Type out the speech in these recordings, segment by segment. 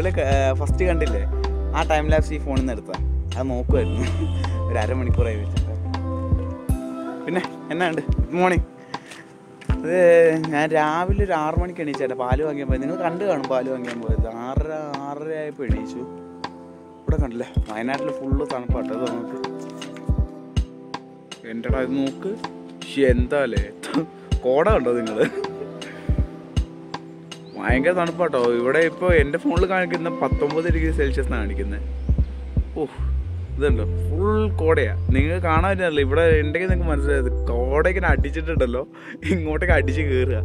രാവിലെ ഫസ്റ്റ് കണ്ടില്ലേ ആ ടൈം ലാപ്സ് ഈ ഫോണിൽ നിന്ന് എടുത്താ അത് നോക്കുമായിരുന്നു ഒരു അരമണിക്കൂറായി വെച്ചിട്ട് പിന്നെ എന്നാ ഉണ്ട് ഗുഡ് മോർണിംഗ് അത് ഞാൻ രാവിലെ ഒരു ആറ് മണിക്ക് എണീച്ചേട്ടാ പാല് വാങ്ങിയാൽ പോയത് നിങ്ങൾ കണ്ടു കാണും പാല് വാങ്ങിയാൻ പോയത് ആറര ആറര ആയപ്പോൾ എണീച്ചു ഇവിടെ കണ്ടില്ലേ വയനാട്ടിൽ ഫുള്ള് തണുപ്പാട്ടോ അത് നമുക്ക് എൻ്റെടാ ഇത് നോക്ക് ശ്ശെ, എന്താ അല്ലേ കോട കണ്ടോ നിങ്ങൾ ഭയങ്കര തണുപ്പാട്ടോ ഇവിടെ ഇപ്പോൾ എൻ്റെ ഫോണിൽ കാണിക്കുന്ന പത്തൊമ്പത് ഡിഗ്രി സെൽഷ്യസ് എന്നാണ് കാണിക്കുന്നത് ഓഹ് ഇതുണ്ടോ ഫുൾ കോടയാ നിങ്ങൾ കാണാൻ പറ്റില്ല ഇവിടെ ഉണ്ടെങ്കിൽ നിങ്ങൾക്ക് മനസ്സിലായത് കോട ഇങ്ങനെ അടിച്ചിട്ടുണ്ടല്ലോ ഇങ്ങോട്ടേക്ക് അടിച്ച് കയറുക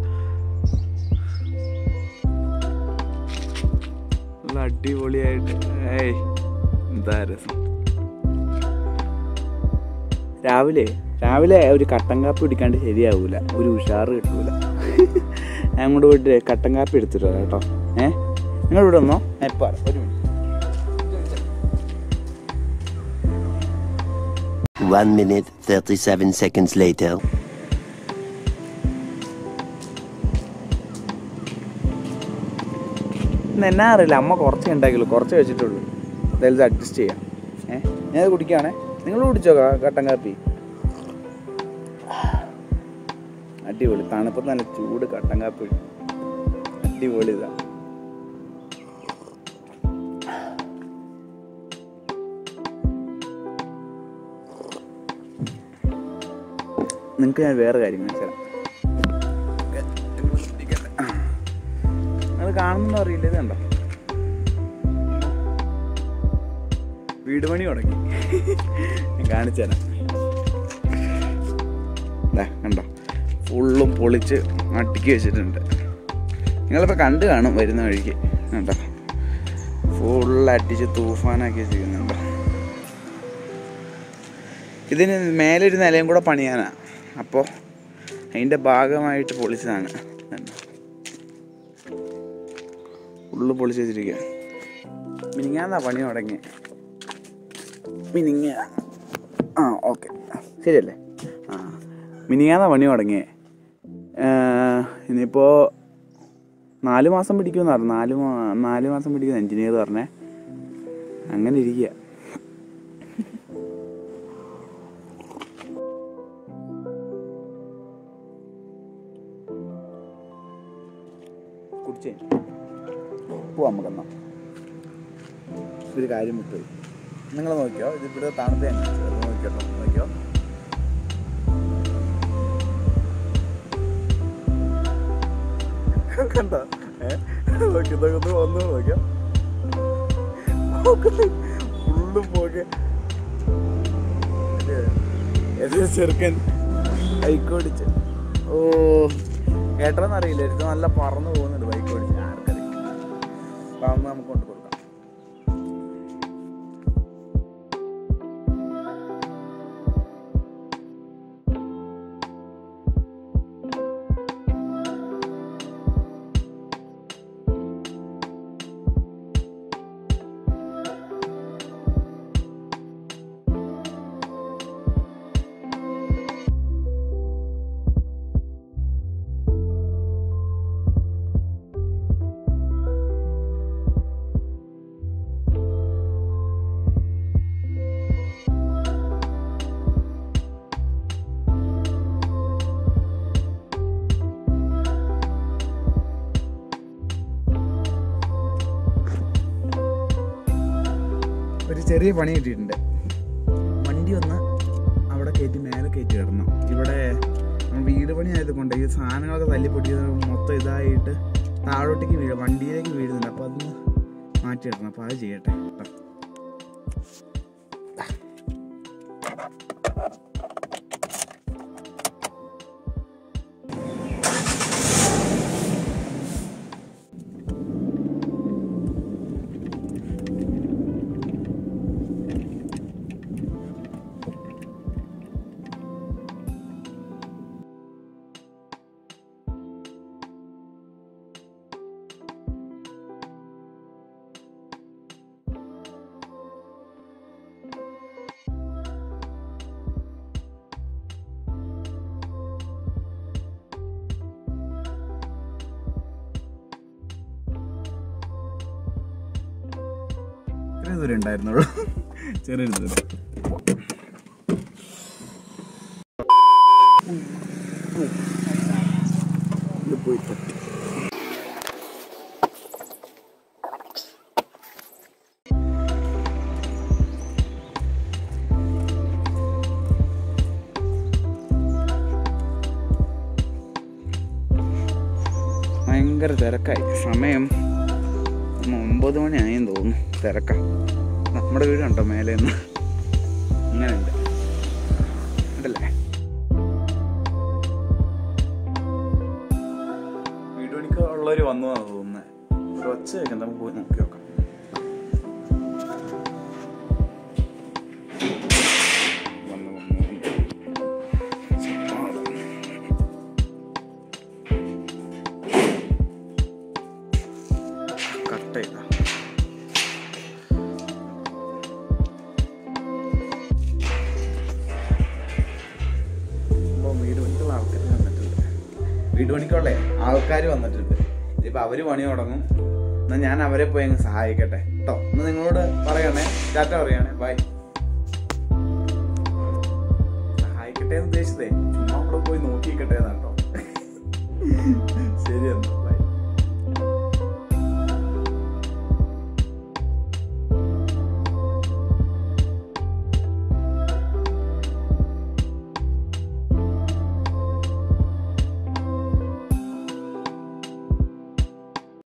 നല്ല അടിപൊളിയായിട്ട് ഏയ് എന്താ രസം രാവിലെ രാവിലെ ഒരു കട്ടൻ കാപ്പി കുടിക്കാണ്ട് ശരിയാവൂല ഒരു ഉഷാറ് കിട്ടൂല ഞാൻ അങ്ങോട്ട് പോയിട്ട് കട്ടൻ കാപ്പി എടുത്തിട്ട് വരാം കേട്ടോ ഏ നിങ്ങൾ ഇവിടെ വന്നോ ഞാൻ ഇപ്പം വരാം. ഒരു minute One minute, 37 seconds later. ഇന്ന് എന്നാ അറിയില്ല അമ്മ കുറച്ച് ഉണ്ടാക്കിയുള്ളൂ കുറച്ച് വെച്ചിട്ടുള്ളൂ എന്തായാലും അഡ്ജസ്റ്റ് ചെയ്യാം ഏ ഞാനത് കുടിക്കുകയാണേ നിങ്ങൾ കുടിച്ചോ ക- കട്ടൻ കാപ്പി അടിപൊളി തണുപ്പത്ത് നല്ല ചൂട് കട്ടൻ കാപ്പി അടിപൊളി ഇതാ നിങ്ങൾക്ക് ഞാൻ വേറെ കാര്യം കാണിച്ചു തരാം അത് കാണുന്നൊന്നും അറിയില്ല ഇത് കണ്ടോ വീട് പണി തുടങ്ങി ഞാൻ കാണിച്ചു തരാം ദാ, കണ്ടോ ഫുള്ളും പൊളിച്ച് അട്ടിക്ക് വെച്ചിട്ടുണ്ട് നിങ്ങളിപ്പോൾ കണ്ടു കാണും വരുന്ന വഴിക്ക് കണ്ടോ ഫുള്ള് അടിച്ച് തൂഫാനാക്കി വെച്ചിരിക്കുന്നുണ്ടോ ഇതിന് മേലെ ഒരു നിലയും കൂടെ പണിയാനാ അപ്പോൾ അതിൻ്റെ ഭാഗമായിട്ട് പൊളിച്ചതാണ് കണ്ടോ ഫുള്ള് പൊളിച്ച് വെച്ചിരിക്കുക മിനിങ്ങാന്നാ പണി തുടങ്ങി മിനിങ്ങ ആ ഓക്കെ ശരിയല്ലേ ആ മിനിങ്ങാന്നാ പണി തുടങ്ങിയേ ഇനിയിപ്പോൾ നാല് മാസം പിടിക്കുമെന്ന് പറഞ്ഞു നാല് മാ- നാല് മാസം പിടിക്കുന്ന എഞ്ചിനീയർ പറഞ്ഞേ അങ്ങനെ ഇരിക്കുക കുടിച്ചേ പോവാം നമുക്കെന്നാ ഒരു കാര്യം വിട്ടുപോയി നിങ്ങൾ നോക്കിയോ ഇത് ഇവിടെ തണുത്ത നോക്കിയോ നോക്കിയോ കണ്ടോ ഏ നോക്കി നോക്കി ഒന്ന് നോക്കിയോ ഫുള്ള് പോകെ എന്റെ ചെറുക്കൻ ബൈക്ക് ഓ കേട്ടോന്നറിയില്ല ഇത് നല്ല പറന്നു പോകുന്നുണ്ട് ബൈക്ക് ഓടിച്ച് ആർക്കറിയാം അപ്പൊ അതൊന്ന് നമുക്ക് കൊണ്ട് കൊടുക്കാം ഒരു ചെറിയ പണി കിട്ടിയിട്ടുണ്ട് വണ്ടി ഒന്ന് അവിടെ കയറ്റി മേലെ കയറ്റി ഇടണം ഇവിടെ നമ്മൾ വീട് പണി ആയതുകൊണ്ട് ഈ സാധനങ്ങളൊക്കെ തല്ലിപ്പൊട്ടിയത് മൊത്തം ഇതായിട്ട് താഴോട്ടേക്ക് വീഴും വണ്ടിയിലേക്ക് വീഴുന്നുണ്ട് അപ്പോൾ അതൊന്ന് മാറ്റിയിടണം അപ്പോൾ അത് ചെയ്യട്ടെ കേട്ടോ ഇത്രയും ദൂരം ഉണ്ടായിരുന്നുള്ളൂ ചെറിയൊരു ദൂരം ഇത് പോയി തട്ടി ഭയങ്കര തിരക്കായി സമയം ഒന്ന് ഒമ്പത് മണിയായെന്ന് തോന്നുന്നു തിരക്കാം നമ്മുടെ വീട് കണ്ടോ മേലെ നിന്ന് അങ്ങനെയുണ്ട് ഉണ്ടല്ലേ വീട് പണിക്ക് ഉള്ളവർ വന്നു എന്നാണ് തോന്നുന്നത് ഒരു ഒച്ച കേൾക്കാം നമുക്ക് പോയി നോക്കി നോക്കാം വന്നു വന്നു വന്നു കട്ട് ചെയ്ത വീട് പണിക്കുള്ള ആൾക്കാർ വന്നിട്ടുണ്ട് വീട് പണിക്കുള്ളേ ആൾക്കാർ വന്നിട്ടുണ്ട് ഇനിയിപ്പോൾ അവർ പണി തുടങ്ങും എന്നാൽ ഞാൻ അവരെ പോയി അങ്ങ് സഹായിക്കട്ടെ കേട്ടോ ഒന്ന് നിങ്ങളോട് പറയണേ ടാറ്റ പറയണേ ബൈ സഹായിക്കട്ടെ എന്ന് ഉദ്ദേശിച്ചതേ ചുമ്മാ അവിടെ പോയി നോക്കിക്കട്ടെ എന്നാട്ടോ ശരി എന്നാ